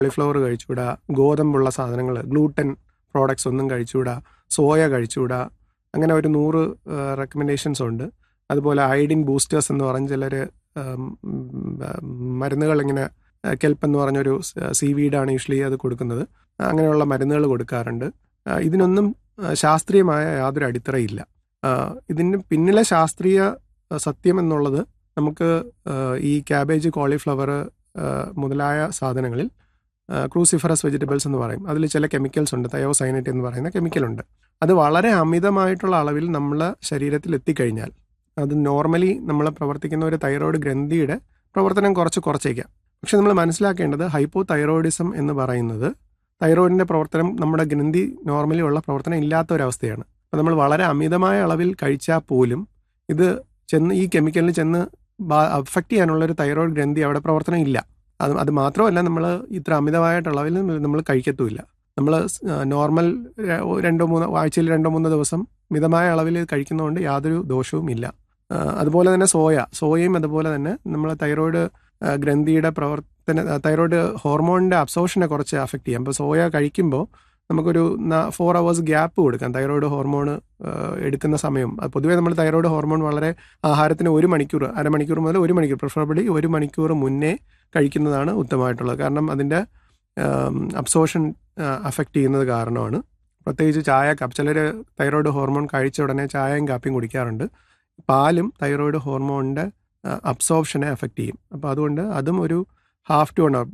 cauliflower കഴിച്ചുകൂടാ ഗോതമ്പുള്ള സാധനങ്ങൾ gluten products ഒന്നും കഴിച്ചുകൂടാ soya കഴിച്ചുകൂടാ അങ്ങനെ ഒരു നൂറ് റെക്കമെൻഡേഷൻസ് ഉണ്ട് അതുപോലെ അയഡിൻ ബൂസ്റ്റേഴ്സ് എന്ന് പറഞ്ഞ് ചിലർ മരുന്നുകൾ ഇങ്ങനെ കെൽപ്പ് എന്ന് പറഞ്ഞൊരു സീ വീഡാണ് യൂഷ്വലി അത് കൊടുക്കുന്നത് അങ്ങനെയുള്ള മരുന്നുകൾ കൊടുക്കാറുണ്ട് ആ, ഇതിനൊന്നും ആ, ശാസ്ത്രീയമായ യാതൊരു അടിത്തറയില്ല ആ, ഇതിന് പിന്നിലെ ശാസ്ത്രീയ ആ, സത്യം എന്നുള്ളത് നമുക്ക് ആ, ഈ ക്യാബേജ് കോളിഫ്ലവർ മുതലായ സാധനങ്ങളിൽ ക്രൂസിഫറസ് വെജിറ്റബിൾസ് എന്ന് പറയും അതിൽ ചില കെമിക്കൽസ് ഉണ്ട് തയോസൈനറ്റ് എന്ന് പറയുന്ന കെമിക്കലുണ്ട് അത് വളരെ അമിതമായിട്ടുള്ള അളവിൽ നമ്മളെ ശരീരത്തിൽ എത്തിക്കഴിഞ്ഞാൽ അത് നോർമലി നമ്മൾ പ്രവർത്തിക്കുന്ന ഒരു തൈറോയ്ഡ് ഗ്രന്ഥിയുടെ പ്രവർത്തനം കുറച്ച് കുറച്ചേക്കാം പക്ഷെ നമ്മൾ മനസ്സിലാക്കേണ്ടത് ഹൈപ്പോ തൈറോയിഡിസം എന്ന് പറയുന്നത് തൈറോയിഡിന്റെ പ്രവർത്തനം നമ്മുടെ ഗ്രന്ഥി നോർമലി ഉള്ള പ്രവർത്തനം ഇല്ലാത്ത ഒരവസ്ഥയാണ് അപ്പോൾ നമ്മൾ വളരെ അമിതമായ അളവിൽ കഴിച്ചാൽ പോലും ഇത് ചെന്ന് ഈ കെമിക്കലിന് ചെന്ന് അഫക്റ്റ് ചെയ്യാനുള്ള ഒരു തൈറോയിഡ് ഗ്രന്ഥി അവിടെ പ്രവർത്തനം ഇല്ല അത് അത് മാത്രമല്ല നമ്മൾ ഇത്ര അമിതമായിട്ടുള്ള അളവിൽ നമ്മൾ കഴിക്കത്തുമില്ല നമ്മൾ നോർമൽ രണ്ടോ മൂന്നോ ആഴ്ചയിൽ രണ്ടോ മൂന്നോ ദിവസം മിതമായ അളവിൽ കഴിക്കുന്നതുകൊണ്ട് യാതൊരു ദോഷവും ഇല്ല ആ, അതുപോലെ തന്നെ സോയ സോയയും അതുപോലെ തന്നെ നമ്മൾ തൈറോയിഡ് ആ, ഗ്രന്ഥിയുടെ പ്രവർത്തന തൈറോയിഡ് ഹോർമോണിന്റെ അബ്സോർഷനെ കുറച്ച് അഫക്റ്റ് ചെയ്യാം അപ്പോൾ സോയ കഴിക്കുമ്പോൾ നമുക്കൊരു ഫോർ അവേഴ്സ് ഗ്യാപ്പ് കൊടുക്കാം തൈറോയിഡ് ഹോർമോൺ എടുക്കുന്ന സമയം അത് പൊതുവേ നമ്മൾ തൈറോയിഡ് ഹോർമോൺ വളരെ ആഹാരത്തിന് ഒരു മണിക്കൂർ അരമണിക്കൂർ മുതൽ ഒരു മണിക്കൂർ പ്രിഫറബിളി ഒരു മണിക്കൂർ മുന്നേ കഴിക്കുന്നതാണ് ഉത്തമമായിട്ടുള്ളത് കാരണം അതിൻ്റെ അബ്സോർഷൻ അഫക്റ്റ് ചെയ്യുന്നത് കാരണമാണ് പ്രത്യേകിച്ച് ചായ കാപ്പി ചിലർ തൈറോയിഡ് ഹോർമോൺ കഴിച്ച ഉടനെ ചായയും കാപ്പിയും കുടിക്കാറുണ്ട് പാലും തൈറോയിഡ് ഹോർമോണിൻ്റെ അബ്സോർപ്ഷനെ അഫക്റ്റ് ചെയ്യും അപ്പോൾ അതുകൊണ്ട് അതും ഒരു ഹാഫ് ടു വൺ അവർ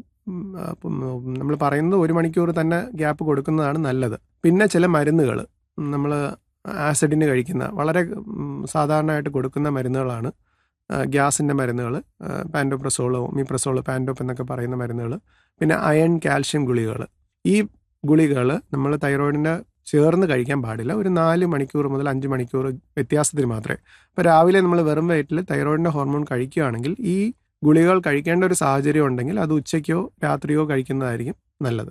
നമ്മൾ പറയുന്നത് ഒരു മണിക്കൂർ തന്നെ ഗ്യാപ്പ് കൊടുക്കുന്നതാണ് നല്ലത് പിന്നെ ചില മരുന്നുകൾ നമ്മൾ ആസിഡിന് കഴിക്കുന്ന വളരെ ഉം, സാധാരണയായിട്ട് കൊടുക്കുന്ന മരുന്നുകളാണ് ഗ്യാസിൻ്റെ മരുന്നുകൾ പാൻഡോപ്രസോൾ ഒമിപ്രസോൾ പാൻഡോപ്പ് എന്നൊക്കെ പറയുന്ന മരുന്നുകൾ പിന്നെ അയൺ കാൽഷ്യം ഗുളികകൾ ഈ ഗുളികകൾ നമ്മൾ തൈറോയിഡിൻ്റെ ചേർന്ന് കഴിക്കാൻ പാടില്ല ഒരു നാല് മണിക്കൂർ മുതൽ അഞ്ച് മണിക്കൂർ വ്യത്യാസത്തിന് മാത്രമേ അപ്പോൾ രാവിലെ നമ്മൾ വെറും വയറ്റിൽ തൈറോയിഡിൻ്റെ ഹോർമോൺ കഴിക്കുകയാണെങ്കിൽ ഈ ഗുളികകൾ കഴിക്കേണ്ട ഒരു സാഹചര്യം ഉണ്ടെങ്കിൽ അത് ഉച്ചയ്ക്കോ രാത്രിയോ കഴിക്കുന്നതായിരിക്കും നല്ലത്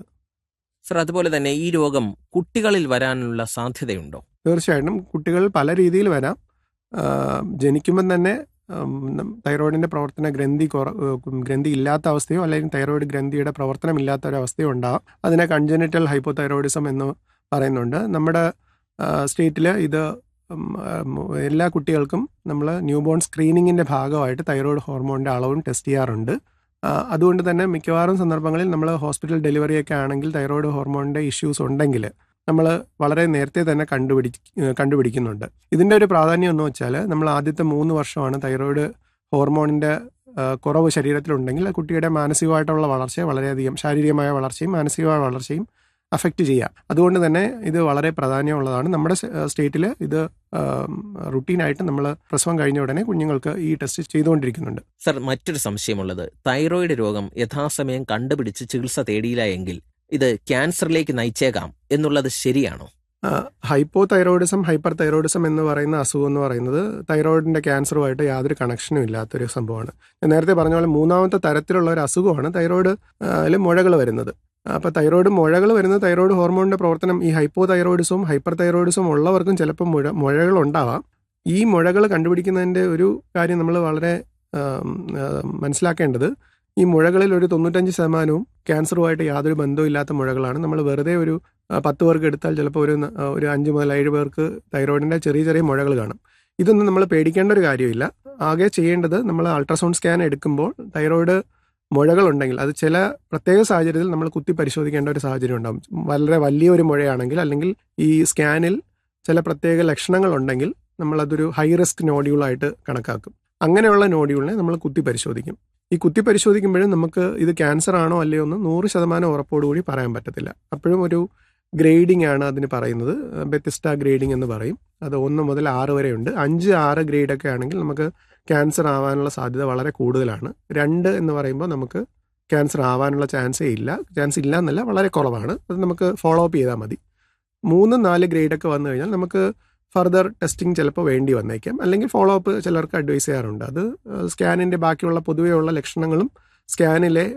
സർ അതുപോലെ തന്നെ ഈ രോഗം കുട്ടികളിൽ വരാനുള്ള സാധ്യതയുണ്ടോ തീർച്ചയായിട്ടും കുട്ടികൾ പല രീതിയിൽ വരാം ആ, ജനിക്കുമ്പം തന്നെ ഉം, നം- തൈറോയിഡിന്റെ പ്രവർത്തന ഗ്രന്ഥി കുറ ഉം, ഗ്രന്ഥി ഇല്ലാത്ത അവസ്ഥയോ അല്ലെങ്കിൽ തൈറോയിഡ് ഗ്രന്ഥിയുടെ പ്രവർത്തനം ഇല്ലാത്ത ഒരു അവസ്ഥയോ ഉണ്ടാവാം അതിനെ കൺജനിറ്റൽ ഹൈപ്പോ തൈറോയിഡിസം എന്ന് പറയുന്നുണ്ട് നമ്മുടെ സ്റ്റേറ്റിൽ ഇത് ഉം, ഉം, എല്ലാ കുട്ടികൾക്കും നമ്മൾ ന്യൂ ബോൺ സ്ക്രീനിങ്ങിന്റെ ഭാഗമായിട്ട് തൈറോയിഡ് ഹോർമോണിന്റെ അളവും ടെസ്റ്റ് ചെയ്യാറുണ്ട് ആ, അതുകൊണ്ട് തന്നെ മിക്കവാറും സന്ദർഭങ്ങളിൽ നമ്മൾ ഹോസ്പിറ്റൽ ഡെലിവറി ഒക്കെ ആണെങ്കിൽ തൈറോയിഡ് ഹോർമോണിന്റെ ഇഷ്യൂസ് ഉണ്ടെങ്കിൽ നമ്മൾ വളരെ നേരത്തെ തന്നെ കണ്ടുപിടി കണ്ടുപിടിക്കുന്നുണ്ട് ഇതിൻ്റെ ഒരു പ്രാധാന്യം എന്ന് വെച്ചാൽ നമ്മൾ ആദ്യത്തെ മൂന്ന് വർഷമാണ് തൈറോയിഡ് ഹോർമോണിൻ്റെ ആ, കുറവ് ശരീരത്തിലുണ്ടെങ്കിൽ ആ കുട്ടിയുടെ മാനസികമായിട്ടുള്ള വളർച്ചയെ വളരെയധികം ശാരീരികമായ വളർച്ചയും മാനസികമായ വളർച്ചയും അഫക്റ്റ് ചെയ്യാം അതുകൊണ്ട് തന്നെ ഇത് വളരെ പ്രാധാന്യമുള്ളതാണ് നമ്മുടെ സ്റ്റേറ്റിൽ ഇത് റുട്ടീനായിട്ട് നമ്മൾ പ്രസവം കഴിഞ്ഞ ഉടനെ കുഞ്ഞുങ്ങൾക്ക് ഈ ടെസ്റ്റ് ചെയ്തുകൊണ്ടിരിക്കുന്നുണ്ട് സർ മറ്റൊരു സംശയമുള്ളത് തൈറോയിഡ് രോഗം യഥാസമയം കണ്ടുപിടിച്ച് ചികിത്സ തേടിയില്ല എങ്കിൽ ഇത് ക്യാൻസറിലേക്ക് നയിച്ചേക്കാം എന്നുള്ളത് ശരിയാണോ ഹൈപ്പോ തൈറോയിഡിസം ഹൈപ്പർ തൈറോയിഡിസം എന്ന് പറയുന്ന അസുഖം എന്ന് പറയുന്നത് തൈറോയിഡിന്റെ ക്യാൻസറുമായിട്ട് യാതൊരു കണക്ഷനും ഇല്ലാത്തൊരു സംഭവമാണ് ഞാൻ നേരത്തെ പറഞ്ഞ പോലെ മൂന്നാമത്തെ തരത്തിലുള്ള ഒരു അസുഖമാണ് തൈറോയിഡ് അതിൽ മുഴകൾ വരുന്നത് അപ്പോൾ തൈറോയിഡ് മുഴകൾ വരുന്നത് തൈറോയിഡ് ഹോർമോണിന്റെ പ്രവർത്തനം ഈ ഹൈപ്പോ തൈറോയിഡിസവും ഹൈപ്പർ തൈറോയിഡിസവും ഉള്ളവർക്കും ചിലപ്പോൾ മുഴ മുഴകൾ ഉണ്ടാവാം ഈ മുഴകൾ കണ്ടുപിടിക്കുന്നതിന്റെ ഒരു കാര്യം നമ്മൾ വളരെ ആം, ആ, മനസ്സിലാക്കേണ്ടത് ഈ മുഴകളിൽ ഒരു തൊണ്ണൂറ്റഞ്ച് ശതമാനവും ക്യാൻസറുമായിട്ട് യാതൊരു ബന്ധവും ഇല്ലാത്ത മുഴകളാണ് നമ്മൾ വെറുതെ ഒരു ആ, പത്ത് പേർക്ക് എടുത്താൽ ചിലപ്പോൾ ഒരു ന- ആ, ഒരു അഞ്ച് മുതൽ ഏഴ് പേർക്ക് തൈറോയിഡിന്റെ ചെറിയ ചെറിയ മുഴകൾ കാണും ഇതൊന്നും നമ്മൾ പേടിക്കേണ്ട ഒരു കാര്യമില്ല ആകെ ചെയ്യേണ്ടത് നമ്മൾ അൾട്രാസൗണ്ട് സ്കാൻ എടുക്കുമ്പോൾ തൈറോയിഡ് മുഴകളുണ്ടെങ്കിൽ അത് ചില പ്രത്യേക സാഹചര്യത്തിൽ നമ്മൾ കുത്തി പരിശോധിക്കേണ്ട ഒരു സാഹചര്യം ഉണ്ടാകും വളരെ വലിയൊരു മുഴയാണെങ്കിൽ അല്ലെങ്കിൽ ഈ സ്കാനിൽ ചില പ്രത്യേക ലക്ഷണങ്ങൾ ഉണ്ടെങ്കിൽ നമ്മളതൊരു ഹൈ റിസ്ക് നോഡ്യൂളായിട്ട് കണക്കാക്കും അങ്ങനെയുള്ള നോഡ്യൂളിനെ നമ്മൾ കുത്തി പരിശോധിക്കും ഈ കുത്തി പരിശോധിക്കുമ്പോഴും നമുക്ക് ഇത് ക്യാൻസർ ആണോ അല്ലയോ എന്ന് നൂറ് ശതമാനം ഉറപ്പോടുകൂടി പറയാൻ പറ്റത്തില്ല അപ്പോഴും ഒരു ഗ്രേഡിംഗ് ആണ് അതിന് പറയുന്നത് ബെത്തിസ്റ്റ ഗ്രേഡിംഗ് എന്ന് പറയും അത് ഒന്ന് മുതൽ ആറ് വരെ ഉണ്ട് അഞ്ച് ആറ് ഗ്രേഡൊക്കെ ആണെങ്കിൽ നമുക്ക് ക്യാൻസർ ആവാനുള്ള സാധ്യത വളരെ കൂടുതലാണ് രണ്ട് എന്ന് പറയുമ്പോൾ നമുക്ക് ക്യാൻസർ ആവാനുള്ള ചാൻസേ ഇല്ല ചാൻസ് ഇല്ല എന്നല്ല വളരെ കുറവാണ് അത് നമുക്ക് ഫോളോ അപ്പ് ചെയ്താൽ മതി മൂന്ന് നാല് ഗ്രേഡൊക്കെ വന്നു കഴിഞ്ഞാൽ നമുക്ക് ഫർദർ ടെസ്റ്റിംഗ് ചിലപ്പോൾ വേണ്ടി വന്നേക്കാം അല്ലെങ്കിൽ ഫോളോ അപ്പ് ചിലർക്ക് അഡ്വൈസ് ചെയ്യാറുണ്ട് അത് സ്കാനിൻ്റെ ബാക്കിയുള്ള പൊതുവെയുള്ള ലക്ഷണങ്ങളും സ്കാനിലെ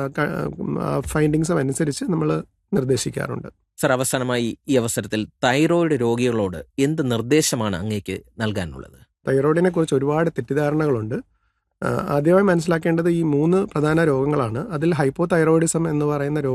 ഫൈൻഡിങ്സും അനുസരിച്ച് നമ്മൾ നിർദ്ദേശിക്കാറുണ്ട് സർ അവസാനമായി ഈ അവസരത്തിൽ തൈറോയിഡ് രോഗികളോട് എന്ത് നിർദ്ദേശമാണ് അങ്ങേക്ക് നൽകാനുള്ളത് തൈറോയിഡിനെ കുറിച്ച് ഒരുപാട് തെറ്റിദ്ധാരണകളുണ്ട് ആ, ആദ്യമായി മനസ്സിലാക്കേണ്ടത് ഈ മൂന്ന് പ്രധാന രോഗങ്ങളാണ് അതിൽ ഹൈപ്പോ തൈറോയിഡിസം എന്ന് പറയുന്ന രോഗം